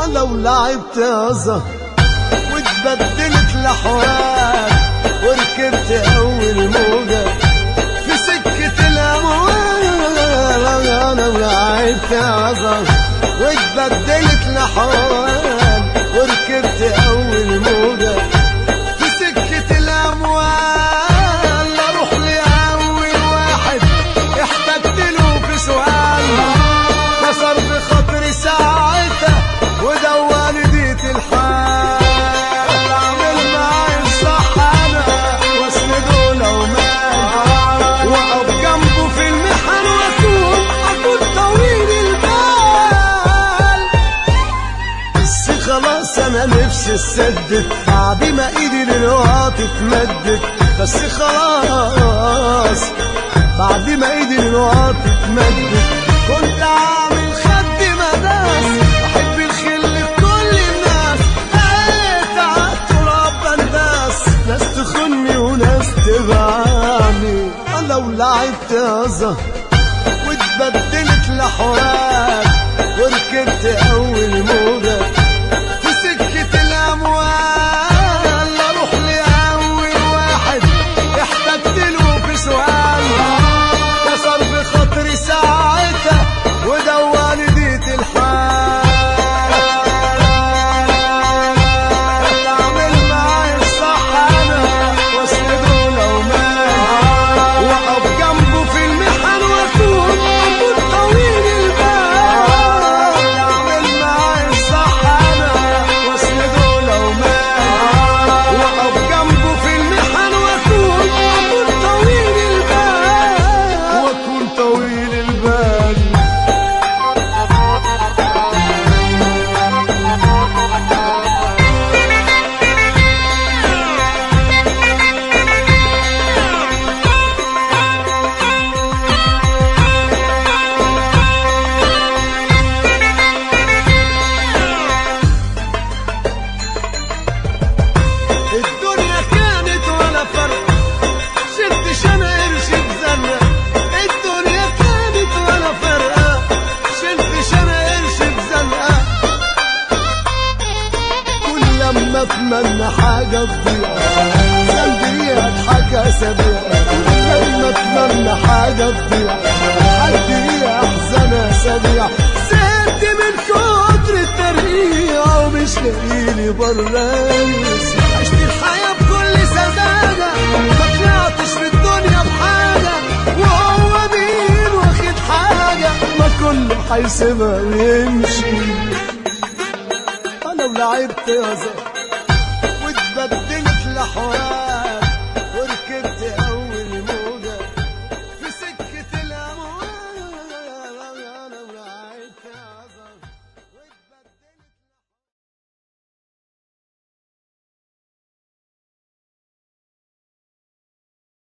لو لعبت يا زهر واتبدلت الاحوال وركبت اول موجه في سكه الاموال لو لعبت يا زهر واتبدلت الاحوال وركبت اول موجه في سكه الاموال اروح لاول واحد احتجت له في سؤال كسر بخاطري ساعتها ودواني ديت الحال اعمل معاي الصح انا واسنده لو مات واقف جنبه في المحن واكون اكون طويل البال بس خلاص انا نفسي اسدد بعد ما ايدي للوقت اتمدد بس خلاص بعد ما ايدي للوقت اتمدد كنت عامل خد مداس بحب الخل في كل الناس بقيت عالتراب بنداس ناس تخني وناس تبعني لو لعبت يا زهر واتبدلت الاحوال وركبت اول موجه في سكه الاموال اروح لاول واحد احتجت له في سؤال كسر بخاطري ساعتها ودواني ديت الحال اعمل معاي الصح انا واسنده لو مات واقف جنبه في المحن واكون اكون طويل البال اعمل معاي الصح انا واسنده لو مات واقف جنبه في المحن واكون اكون طويل البال واكون طويل البال الدنيا كانت ولا فرق شلتش انا قرش بزنة الدنيا كانت ولا فرقة شلتش انا قرش بزنقة كل لما اتمنى حاجة تضيع قلبي اضحك اسابيع لما اتمنى حاجة تضيع حد احزن اسابيع زهقت من كتر الترقيع ومش لاقيلي برانس عشت الحياة بكل سذاجة ما طلعتش في الدنيا بحاجة وهو مين واخد حاجة ما كله هيسيبها ويمشي انا ولعبت يا زهر